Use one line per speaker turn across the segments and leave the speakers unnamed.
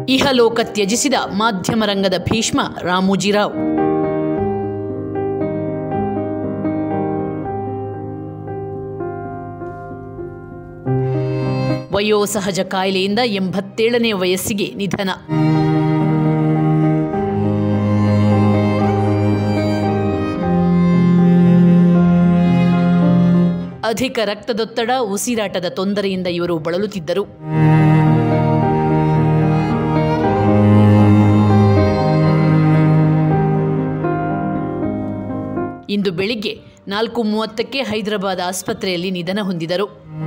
ಇಹಲೋಕ ತ್ಯಜಿಸಿದ ಮಾಧ್ಯಮ ರಂಗದ ಭೀಷ್ಮ ರಾಮೋಜಿರಾವ್ ವಯೋಸಹಜ ಕಾಯಿಲೆಯಿಂದ ಎಂಬತ್ತೇಳನೇ ವಯಸ್ಸಿಗೆ ನಿಧನ ಅಧಿಕ ರಕ್ತದೊತ್ತಡ ಉಸಿರಾಟದ ತೊಂದರೆಯಿಂದ ಇವರು ಬಳಲುತ್ತಿದ್ದರು ಇಂದು ಬೆಳಿಗ್ಗೆ ನಾಲ್ಕು ಮೂವತ್ತಕ್ಕೆ ಹೈದರಾಬಾದ್ ಆಸ್ಪತ್ರೆಯಲ್ಲಿ ನಿಧನ ಹೊಂದಿದರು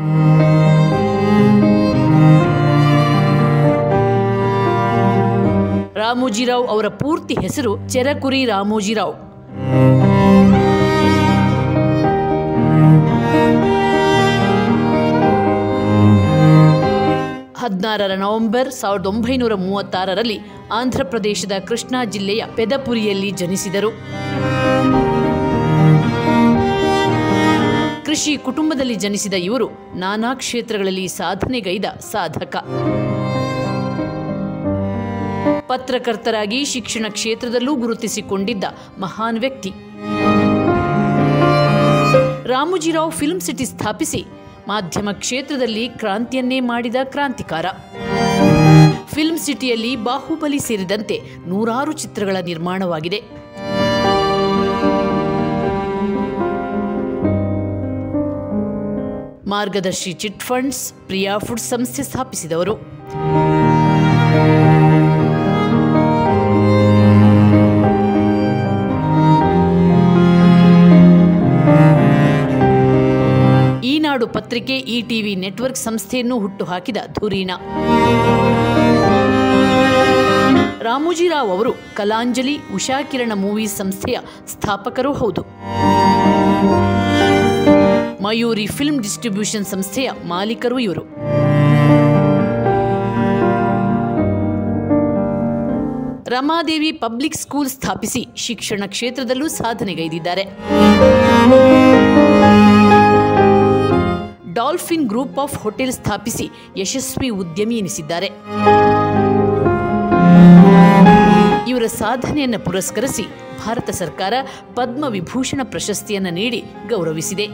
ರಾಮೋಜಿರಾವ್ ಅವರ ಪೂರ್ತಿ ಹೆಸರು ಚೆರಕುರಿ ರಾಮೋಜಿರಾವ್ ಹದಿನಾರರ ನವೆಂಬರ್ ಸಾವಿರದ ಒಂಬೈನೂರ ಮೂವತ್ತಾರರಲ್ಲಿ ಆಂಧ್ರಪ್ರದೇಶದ ಕೃಷ್ಣಾ ಜಿಲ್ಲೆಯ ಪೆದಪುರಿಯಲ್ಲಿ ಜನಿಸಿದರು ಕೃಷಿ ಕುಟುಂಬದಲ್ಲಿ ಜನಿಸಿದ ಇವರು ನಾನಾ ಕ್ಷೇತ್ರಗಳಲ್ಲಿ ಸಾಧನೆಗೈದ ಸಾಧಕ ಪತ್ರಕರ್ತರಾಗಿ ಶಿಕ್ಷಣ ಕ್ಷೇತ್ರದಲ್ಲೂ ಗುರುತಿಸಿಕೊಂಡಿದ್ದ ಮಹಾನ್ ವ್ಯಕ್ತಿ ರಾಮೋಜಿರಾವ್ ಫಿಲ್ಮ್ ಸಿಟಿ ಸ್ಥಾಪಿಸಿ ಮಾಧ್ಯಮ ಕ್ಷೇತ್ರದಲ್ಲಿ ಕ್ರಾಂತಿಯನ್ನೇ ಮಾಡಿದ ಕ್ರಾಂತಿಕಾರ ಫಿಲ್ಮ್ ಸಿಟಿಯಲ್ಲಿ ಬಾಹುಬಲಿ ಸೇರಿದಂತೆ ನೂರಾರು ಚಿತ್ರಗಳ ನಿರ್ಮಾಣವಾಗಿದೆ ಮಾರ್ಗದರ್ಶಿ ಚಿಟ್ ಫಂಡ್ಸ್ ಪ್ರಿಯಾ ಫುಡ್ ಸಂಸ್ಥೆ ಸ್ಥಾಪಿಸಿದವರು ಈನಾಡು ಪತ್ರಿಕೆ ಈ ಟಿವಿ ನೆಟ್ವರ್ಕ್ ಸಂಸ್ಥೆಯನ್ನು ಹುಟ್ಟುಹಾಕಿದ ಧುರೀಣ ರಾಮೋಜಿರಾವ್ ಅವರು ಕಲಾಂಜಲಿ ಉಷಾಕಿರಣ ಮೂವೀಸ್ ಸಂಸ್ಥೆಯ ಸ್ಥಾಪಕರೂ ಹೌದು ಮಯೂರಿ ಫಿಲ್ಮ್ ಡಿಸ್ಟ್ರಿಬ್ಯೂಷನ್ ಸಂಸ್ಥೆಯ ಮಾಲೀಕರು ಇವರು ರಮಾದೇವಿ ಪಬ್ಲಿಕ್ ಸ್ಕೂಲ್ ಸ್ಥಾಪಿಸಿ ಶಿಕ್ಷಣ ಕ್ಷೇತ್ರದಲ್ಲೂ ಸಾಧನೆಗೈದಿದ್ದಾರೆ ಡಾಲ್ಫಿನ್ ಗ್ರೂಪ್ ಆಫ್ ಹೋಟೆಲ್ ಸ್ಥಾಪಿಸಿ ಯಶಸ್ವಿ ಉದ್ಯಮಿ ಎನಿಸಿದ್ದಾರೆ ಇವರ ಸಾಧನೆಯನ್ನು ಪುರಸ್ಕರಿಸಿ ಭಾರತ ಸರ್ಕಾರ ಪದ್ಮ ವಿಭೂಷಣ ಪ್ರಶಸ್ತಿಯನ್ನು ನೀಡಿ ಗೌರವಿಸಿದೆ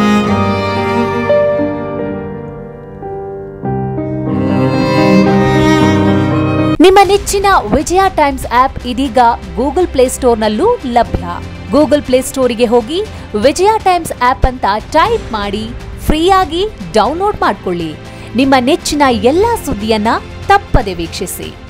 ನಿಮ್ಮ ನೆಚ್ಚಿನ ವಿಜಯ ಟೈಮ್ಸ್ ಆಪ್ ಇದೀಗ ಗೂಗಲ್ ಪ್ಲೇಸ್ಟೋರ್ನಲ್ಲೂ ಲಭ್ಯ ಗೂಗಲ್ ಪ್ಲೇಸ್ಟೋರಿಗೆ ಹೋಗಿ ವಿಜಯ ಟೈಮ್ಸ್ ಆಪ್ ಅಂತ ಟೈಪ್ ಮಾಡಿ ಫ್ರೀಯಾಗಿ ಡೌನ್ಲೋಡ್ ಮಾಡಿಕೊಳ್ಳಿ ನಿಮ್ಮ ನೆಚ್ಚಿನ ಎಲ್ಲಾ ಸುದ್ದಿಯನ್ನ ತಪ್ಪದೆ ವೀಕ್ಷಿಸಿ